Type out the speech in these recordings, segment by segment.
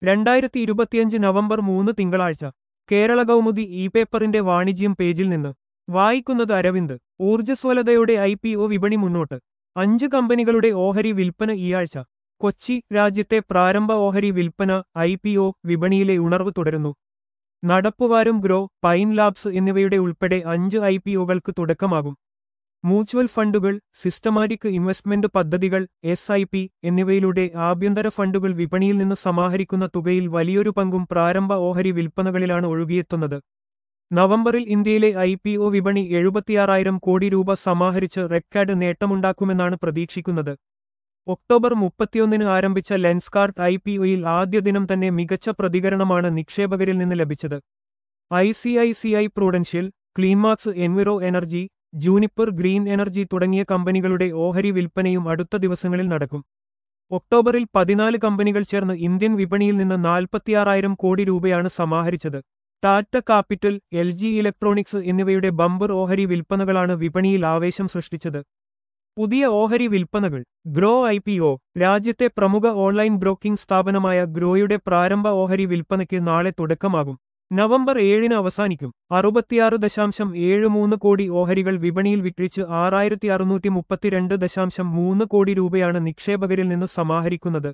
രണ്ടായിരത്തി ഇരുപത്തിയഞ്ച് നവംബർ മൂന്ന് തിങ്കളാഴ്ച കേരള കൗമുദി ഇ പേപ്പറിന്റെ വാണിജ്യം പേജിൽ നിന്ന് വായിക്കുന്നത് അരവിന്ദ് ഊർജ്ജസ്വലതയുടെ ഐ പി ഒ വിപണി മുന്നോട്ട് അഞ്ച് കമ്പനികളുടെ ഓഹരി വിൽപ്പന ഈയാഴ്ച കൊച്ചി രാജ്യത്തെ പ്രാരംഭ ഓഹരി വിൽപ്പന ഐ പി ഒ വിപണിയിലെ ഉണർവ് തുടരുന്നു നടപ്പുവാരും ഗ്രോ പൈൻ ലാബ്സ് എന്നിവയുടെ ഉൾപ്പെടെ അഞ്ച് ഐ പി ഒകൾക്ക് തുടക്കമാകും മ്യൂച്വൽ ഫണ്ടുകൾ സിസ്റ്റമാറ്റിക് ഇൻവെസ്റ്റ്മെന്റ് പദ്ധതികൾ എസ് ഐ പി എന്നിവയിലൂടെ ആഭ്യന്തര ഫണ്ടുകൾ വിപണിയിൽ നിന്ന് സമാഹരിക്കുന്ന തുകയിൽ വലിയൊരു പങ്കും പ്രാരംഭ ഓഹരി വിൽപ്പനകളിലാണ് ഒഴുകിയെത്തുന്നത് നവംബറിൽ ഇന്ത്യയിലെ ഐ പി ഒ വിപണി എഴുപത്തിയാറായിരം കോടി രൂപ സമാഹരിച്ച് റെക്കോർഡ് നേട്ടമുണ്ടാക്കുമെന്നാണ് പ്രതീക്ഷിക്കുന്നത് ഒക്ടോബർ മുപ്പത്തിയൊന്നിന് ആരംഭിച്ച ലെൻസ്കാർട്ട് ഐ പി ഒയിൽ ആദ്യ ദിനം തന്നെ മികച്ച പ്രതികരണമാണ് നിക്ഷേപകരിൽ നിന്ന് ലഭിച്ചത് I C I C I Prudential Cleanmax Enviro Energy Juniper Green Energy തുടങ്ങിയ കമ്പനികളുടെ ഓഹരി വിൽപ്പനയും അടുത്ത ദിവസങ്ങളിൽ നടക്കും ഒക്ടോബറിൽ പതിനാല് കമ്പനികൾ ചേർന്ന് ഇന്ത്യൻ വിപണിയിൽ നിന്ന് നാൽപ്പത്തിയാറായിരം കോടി രൂപയാണ് സമാഹരിച്ചത് Tata Capital L G Electronics എന്നിവയുടെ ബമ്പർ ഓഹരി വിൽപ്പനകളാണ് വിപണിയിൽ ആവേശം സൃഷ്ടിച്ചത് പുതിയ ഓഹരി വിൽപ്പനകൾ ഗ്രോ ഐ പി ഒ രാജ്യത്തെ പ്രമുഖ ഓൺലൈൻ ബ്രോക്കിംഗ് സ്ഥാപനമായ ഗ്രോയുടെ പ്രാരംഭ ഓഹരി വിൽപ്പനയ്ക്ക് നാളെ തുടക്കമാകും നവംബർ ഏഴിന് അവസാനിക്കും അറുപത്തിയാറ് ദശാംശം ഏഴ് മൂന്ന് കോടി ഓഹരികൾ വിപണിയിൽ വിക്രിച്ച് ആറായിരത്തി അറുന്നൂറ്റി മുപ്പത്തിരണ്ട് ദശാംശം മൂന്ന് കോടി രൂപയാണ് നിക്ഷേപകരിൽ നിന്ന് സമാഹരിക്കുന്നത്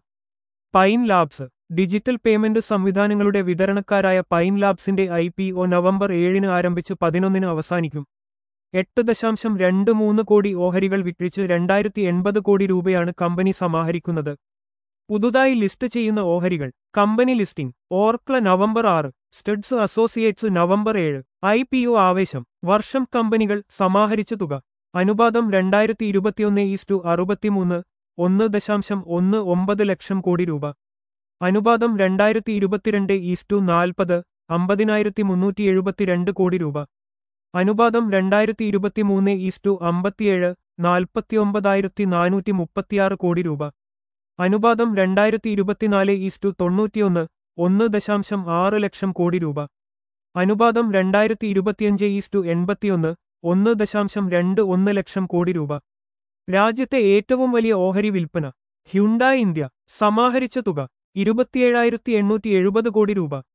പൈൻ ലാബ്സ് ഡിജിറ്റൽ പേയ്മെന്റ് സംവിധാനങ്ങളുടെ വിതരണക്കാരായ പൈൻ ലാബ്സിന്റെ ഐ പി ഒ നവംബർ ഏഴിന് ആരംഭിച്ച് പതിനൊന്നിന് അവസാനിക്കും എട്ട് ദശാംശം രണ്ട് മൂന്ന് കോടി ഓഹരികൾ വിക്രിച്ച് രണ്ടായിരത്തി എൺപത് കോടി രൂപയാണ് കമ്പനി സമാഹരിക്കുന്നത് പുതുതായി ലിസ്റ്റ് ചെയ്യുന്ന ഓഹരികൾ കമ്പനി ലിസ്റ്റിംഗ് ഓർക്ല നവംബർ ആറ് സ്റ്റഡ്സ് അസോസിയേറ്റ്സ് നവംബർ ഏഴ് ഐ പി ഒ ആവേശം വർഷം കമ്പനികൾ സമാഹരിച്ച തുക അനുപാതം രണ്ടായിരത്തി ഇരുപത്തിയൊന്ന് ഈസ്റ്റു അറുപത്തിമൂന്ന് ഒന്ന് ദശാംശം ഒന്ന് ഒമ്പത് ലക്ഷം കോടി രൂപ അനുപാതം രണ്ടായിരത്തി ഇരുപത്തിരണ്ട് ഈസ്റ്റു നാൽപ്പത് അമ്പതിനായിരത്തി മുന്നൂറ്റി എഴുപത്തിരണ്ട് കോടി രൂപ അനുപാതം രണ്ടായിരത്തി ഇരുപത്തിമൂന്ന് ഈസ്റ്റു അമ്പത്തിയേഴ് നാൽപ്പത്തിയൊമ്പതായിരത്തി നാനൂറ്റി മുപ്പത്തിയാറ് കോടി രൂപ അനുപാതം രണ്ടായിരത്തി ഇരുപത്തിനാല് ഈസ്റ്റു തൊണ്ണൂറ്റിയൊന്ന് ഒന്ന് ദശാംശം ആറ് ലക്ഷം കോടി രൂപ അനുപാതം രണ്ടായിരത്തി ഇരുപത്തിയഞ്ച് ഈസ്റ്റു എൺപത്തിയൊന്ന് ഒന്ന് ദശാംശം രണ്ട് ഒന്ന് ലക്ഷം കോടി രൂപ രാജ്യത്തെ ഏറ്റവും വലിയ ഓഹരി വിൽപ്പന ഹ്യുണ്ടായി ഇന്ത്യ സമാഹരിച്ച തുക ഇരുപത്തിയേഴായിരത്തി എണ്ണൂറ്റി എഴുപത് കോടി രൂപ